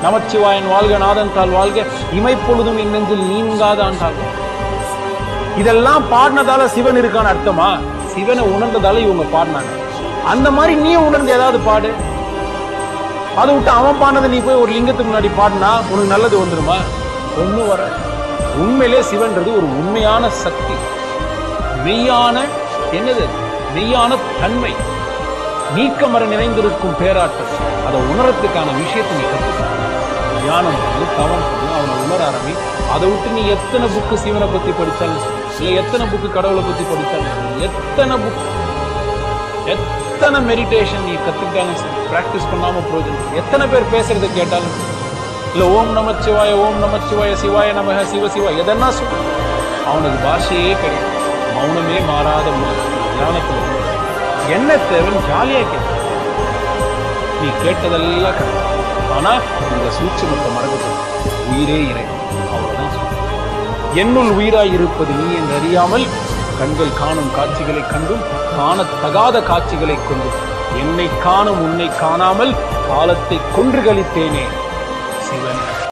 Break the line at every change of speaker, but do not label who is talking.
நமச்சிவாயன் வாழ்க நாதன் தாள் வாழ்க இமைப்பொழுதும் என் நெஞ்சில் நீங்காத ஆண்டாள் இதெல்லாம் பாடினதால சிவன் இருக்கான்னு அர்த்தமா சிவனை உணர்ந்ததால இவங்க பாடினாங்க அந்த மாதிரி நீ உணர்ந்து ஏதாவது பாடு அதை விட்டு அவன் பாடினதை நீ போய் ஒரு லிங்கத்துக்கு முன்னாடி பாடினா உனக்கு நல்லது வந்துருமா ஒண்ணும் வர உண்மையிலே சிவன்றது ஒரு உண்மையான சக்தி மெய்யான என்னது அது? மெய்யான தன்மை நீக்கமர நிறைந்திருக்கும் பேராற்றல் அதை உணரத்துக்கான விஷயத்தை நீ கற்றுக்க தியானம் பண்ணு தவம் பண்ணு அவனை உணர ஆரம்பி அதை விட்டு நீ எத்தனை புக்கு சிவனை பத்தி படிச்சாலும் சரி, இல்லை எத்தனை புக்கு கடவுளை பத்தி படிச்சாலும் சரி, எத்தனை புக் எத்தனை மெடிடேஷன் நீ கத்துக்கிட்டாலும் சரி ப்ராக்டிஸ் பண்ணாம பிரயோஜனம் எத்தனை பேர் பேசுறதை கேட்டாலும் சரி, இல்ல ஓம் நமச்சிவாய ஓம் நமச்சிவாய சிவாய நமக சிவ சிவா எதனா சொல்லு அவனுக்கு பாஷையே கிடையாது மௌனமே மாறாத மொழி தியானத்தில் என்ன தேவைன்னு ஜாலியா கேட்க நீ கேட்டதெல்லாம் கரெக்ட் ஆனா இந்த சூட்சமத்தை மறந்து உயிரே இறைவன் அவ்வளவுதான் சொல்றேன். என்னுள் உயிராய் இருப்பது நீ என்று அறியாமல் கண்கள் காணும் காட்சிகளை கண்டும் காணத்தகாத காட்சிகளை கொண்டும் என்னை காணும் உன்னை காணாமல் காலத்தை கொன்று கழித்தேனே சிவன்